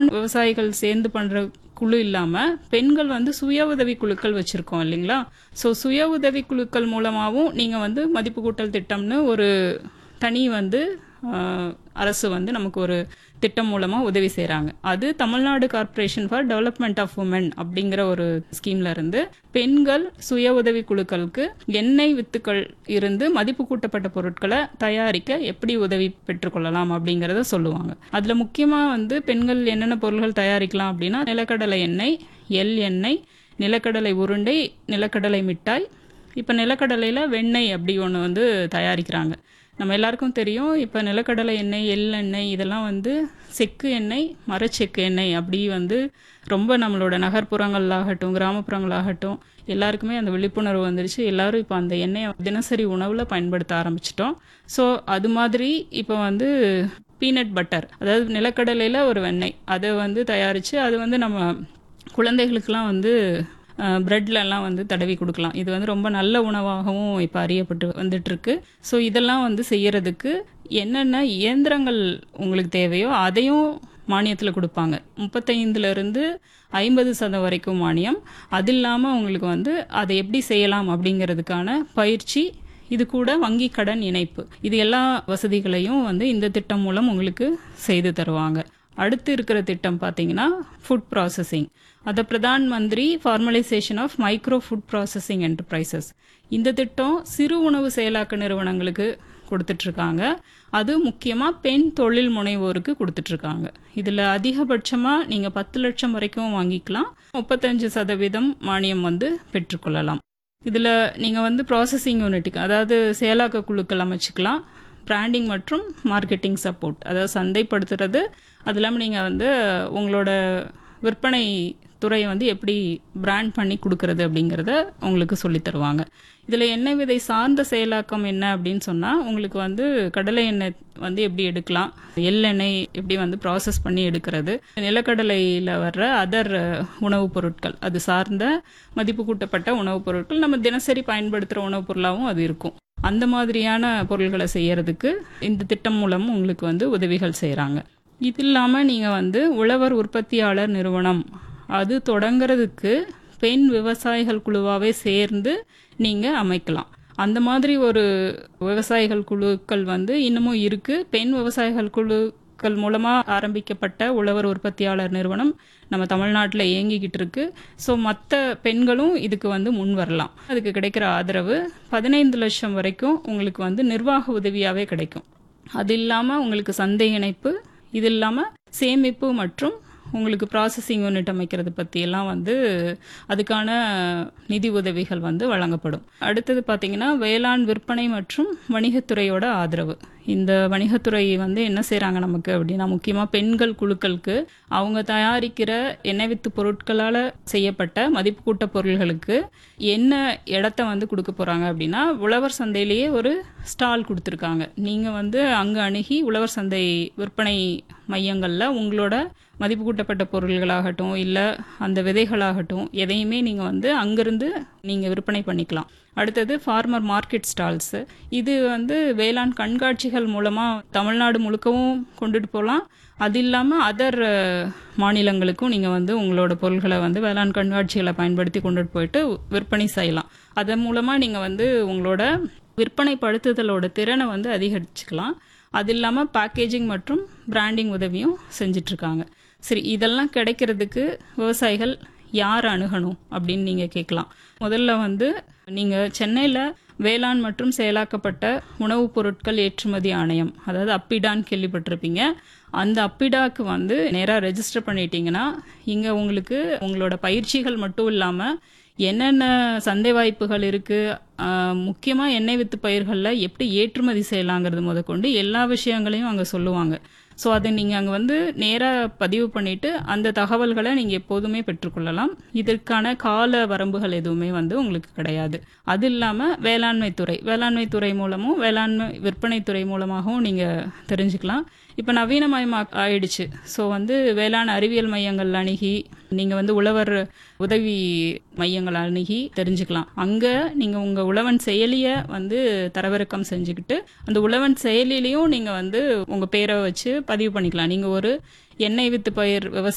விவசாயிகள் சேர்ந்து பண்ற குழு இல்லாம பெண்கள் வந்து சுய உதவி குழுக்கள் வச்சிருக்கோம் இல்லைங்களா ஸோ சுய உதவி குழுக்கள் மூலமாகவும் நீங்க வந்து மதிப்பு கூட்டல் திட்டம்னு ஒரு தனி வந்து ஆஹ், அரசு வந்து நமக்கு ஒரு திட்டம் மூலமா உதவி செய்றாங்க அது Tamil Nadu corporation for development of women அப்படிங்கிற ஒரு ஸ்கீம்ல இருந்து பெண்கள் சுய உதவி குழுக்களுக்கு எண்ணெய் வித்துக்கள் இருந்து மதிப்பு கூட்டப்பட்ட பொருட்களை தயாரிக்க எப்படி உதவி பெற்றுக்கொள்ளலாம் அப்படிங்கறத சொல்லுவாங்க அதுல முக்கியமா வந்து பெண்கள் என்னென்ன பொருள்கள் தயாரிக்கலாம் அப்படின்னா நிலக்கடலை எண்ணெய் எள் எண்ணெய் நிலக்கடலை உருண்டை நிலக்கடலை மிட்டாய் இப்போ நிலக்கடலையில் வெண்ணெய் அப்படி ஒன்று வந்து தயாரிக்கிறாங்க நம்ம எல்லாருக்கும் தெரியும் இப்போ நிலக்கடலை எண்ணெய் எள்ளெண்ணெய் இதெல்லாம் வந்து செக்கு எண்ணெய் மரச்செக்கு எண்ணெய் அப்படி வந்து ரொம்ப நம்மளோட நகர்ப்புறங்களாகட்டும் கிராமப்புறங்களாகட்டும் எல்லாருக்குமே அந்த விழிப்புணர்வு வந்துருச்சு எல்லாரும் இப்போ அந்த எண்ணெயை தினசரி உணவில் பயன்படுத்த ஆரம்பிச்சிட்டோம் ஸோ அது மாதிரி இப்போ வந்து பீனட் பட்டர் அதாவது நிலக்கடலையில் ஒரு வெண்ணெய் அதை வந்து தயாரித்து அது வந்து நம்ம குழந்தைகளுக்கெல்லாம் வந்து ப்ரெட்லலாம் வந்து தடவி கொடுக்கலாம் இது வந்து ரொம்ப நல்ல உணவாகவும் இப்போ அறியப்பட்டு வந்துட்டு இருக்கு ஸோ இதெல்லாம் வந்து செய்யறதுக்கு என்னென்ன இயந்திரங்கள் உங்களுக்கு தேவையோ அதையும் மானியத்தில் கொடுப்பாங்க முப்பத்தைந்துல இருந்து ஐம்பது சதம் வரைக்கும் மானியம் அது இல்லாமல் உங்களுக்கு வந்து அதை எப்படி செய்யலாம் அப்படிங்கிறதுக்கான பயிற்சி இது கூட வங்கி கடன் இணைப்பு இது எல்லா வசதிகளையும் வந்து இந்த திட்டம் மூலம் உங்களுக்கு செய்து தருவாங்க அடுத்து இருக்கிற திட்டம் பார்த்தீங்கன்னா ஃபுட் ப்ராசஸிங் அதை Pradhan Mantri formalisation of micro food processing enterprises இந்த திட்டம் சிறு உணவு செயலாக்க நிறுவனங்களுக்கு கொடுத்துட்ருக்காங்க அது முக்கியமாக பெண் தொழில் முனைவோருக்கு கொடுத்துட்ருக்காங்க இதில் அதிகபட்சமாக நீங்கள் பத்து லட்சம் வரைக்கும் வாங்கிக்கலாம் முப்பத்தஞ்சு சதவீதம் மானியம் வந்து பெற்றுக்கொள்ளலாம் இதில் நீங்கள் வந்து ப்ராசஸிங் யூனிட்டுக்கு அதாவது செயலாக்க குழுக்கள் அமைச்சுக்கலாம் பிராண்டிங் மற்றும் மார்க்கெட்டிங் சப்போர்ட் அதாவது சந்தைப்படுத்துறது அது இல்லாமல் நீங்கள் வந்து உங்களோட விற்பனை துறையை வந்து எப்படி பிராண்ட் பண்ணி கொடுக்கறது அப்படிங்கிறத உங்களுக்கு சொல்லித் தருவாங்க இதில் எண்ணெய் விதை சார்ந்த செயலாக்கம் என்ன அப்படின்னு சொன்னால் உங்களுக்கு வந்து கடலை எண்ணெய் வந்து எப்படி எடுக்கலாம் எள்ளெண்ணெய் எப்படி வந்து ப்ராசஸ் பண்ணி எடுக்கிறது நிலக்கடலையில் வர்ற அதர் உணவுப் பொருட்கள் அது சார்ந்த மதிப்பு கூட்டப்பட்ட உணவுப் பொருட்கள் நம்ம தினசரி பயன்படுத்துகிற உணவுப் பொருளாகவும் அது இருக்கும் அந்த மாதிரியான பொருள்களை செய்யறதுக்கு இந்த திட்டம் மூலம் உங்களுக்கு வந்து உதவிகள் செய்கிறாங்க இது இல்லாமல் நீங்கள் வந்து உழவர் உற்பத்தியாளர் நிறுவனம் அது தொடங்குறதுக்கு பெண் விவசாயிகள் குழுவாகவே சேர்ந்து நீங்கள் அமைக்கலாம் அந்த மாதிரி ஒரு விவசாயிகள் குழுக்கள் வந்து இன்னமும் இருக்குது பெண் விவசாயிகள் குழுக்கள் மூலமாக ஆரம்பிக்கப்பட்ட உழவர் உற்பத்தியாளர் நிறுவனம் நம்ம தமிழ்நாட்டில் இயங்கிக்கிட்டு இருக்கு ஸோ மற்ற பெண்களும் இதுக்கு வந்து முன் வரலாம் அதுக்கு கிடைக்கிற ஆதரவு பதினைந்து லட்சம் வரைக்கும் உங்களுக்கு வந்து நிர்வாக உதவியாகவே கிடைக்கும் அது இல்லாமல் உங்களுக்கு சந்தை இணைப்பு இது இல்லாமல் சேமிப்பு மற்றும் உங்களுக்கு ப்ராசஸிங் யூனிட் அமைக்கிறது பற்றியெல்லாம் வந்து அதுக்கான நிதி உதவிகள் வந்து வழங்கப்படும் அடுத்தது பார்த்தீங்கன்னா வேளாண் விற்பனை மற்றும் வணிகத்துறையோட ஆதரவு இந்த வணிகத்துறை வந்து என்ன செய்கிறாங்க நமக்கு அப்படின்னா முக்கியமாக பெண்கள் குழுக்களுக்கு அவங்க தயாரிக்கிற எண்ணெய் வித்து பொருட்களால் செய்யப்பட்ட மதிப்பு கூட்ட பொருள்களுக்கு என்ன இடத்த வந்து கொடுக்க போகிறாங்க அப்படின்னா உழவர் சந்தையிலேயே ஒரு ஸ்டால் கொடுத்துருக்காங்க நீங்கள் வந்து அங்கே அணுகி உழவர் சந்தை விற்பனை மையங்களில் உங்களோட மதிப்பு கூட்டப்பட்ட பொருள்களாகட்டும் இல்லை அந்த விதைகளாகட்டும் எதையுமே நீங்கள் வந்து அங்கேருந்து நீங்கள் விற்பனை பண்ணிக்கலாம் அடுத்தது ஃபார்மர் மார்க்கெட் ஸ்டால்ஸு இது வந்து வேளாண் கண்காட்சிகள் மூலமாக தமிழ்நாடு முழுக்கவும் கொண்டுட்டு போகலாம் அது இல்லாமல் அதர் மாநிலங்களுக்கும் நீங்கள் வந்து உங்களோட பொருள்களை வந்து வேளாண் கண்காட்சிகளை பயன்படுத்தி கொண்டுட்டு போயிட்டு விற்பனை செய்யலாம் அதன் மூலமாக நீங்கள் வந்து உங்களோட விற்பனை படுத்துதலோட திறனை வந்து அதிகரிச்சுக்கலாம் அது இல்லாமல் பேக்கேஜிங் மற்றும் பிராண்டிங் உதவியும் செஞ்சிட்ருக்காங்க சரி இதெல்லாம் கிடைக்கிறதுக்கு விவசாயிகள் யார் அணுகணும் அப்படின்னு நீங்கள் கேட்கலாம் முதல்ல வந்து நீங்கள் சென்னையில் வேளாண் மற்றும் செயலாக்கப்பட்ட உணவுப் பொருட்கள் ஏற்றுமதி ஆணையம் அதாவது அப்பிடான்னு கேள்விப்பட்டிருப்பீங்க அந்த அப்பிடாக்கு வந்து நேராக ரெஜிஸ்டர் பண்ணிட்டீங்கன்னா இங்கே உங்களுக்கு உங்களோட பயிற்சிகள் மட்டும் இல்லாமல் என்னென்ன சந்தை வாய்ப்புகள் இருக்குது முக்கியமாக எண்ணெய் வித்து பயிர்களில் எப்படி ஏற்றுமதி செய்யலாங்கிறது முதற்கொண்டு எல்லா விஷயங்களையும் அங்கே சொல்லுவாங்க ஸோ அதை நீங்கள் அங்கே வந்து நேராக பதிவு பண்ணிவிட்டு அந்த தகவல்களை நீங்கள் எப்போதுமே பெற்றுக்கொள்ளலாம் இதற்கான கால வரம்புகள் எதுவுமே வந்து உங்களுக்கு கிடையாது அது இல்லாமல் வேளாண்மை துறை வேளாண்மை துறை மூலமும் வேளாண்மை விற்பனை துறை மூலமாகவும் நீங்கள் தெரிஞ்சுக்கலாம் இப்போ நவீனமயமா ஆயிடுச்சு ஸோ வந்து வேளாண் அறிவியல் மையங்கள் அணுகி நீங்கள் வந்து உழவர் உதவி மையங்கள் அணுகி தெரிஞ்சுக்கலாம் அங்கே நீங்கள் உங்கள் உழவன் செயலியை வந்து தரவிறக்கம் செஞ்சுக்கிட்டு அந்த உழவன் செயலிலையும் நீங்கள் வந்து உங்கள் பேரை வச்சு பதிவு பண்ணிக்கலாம் நீங்கள் ஒரு எண்ணெய் வித்து பயிர் விவசாய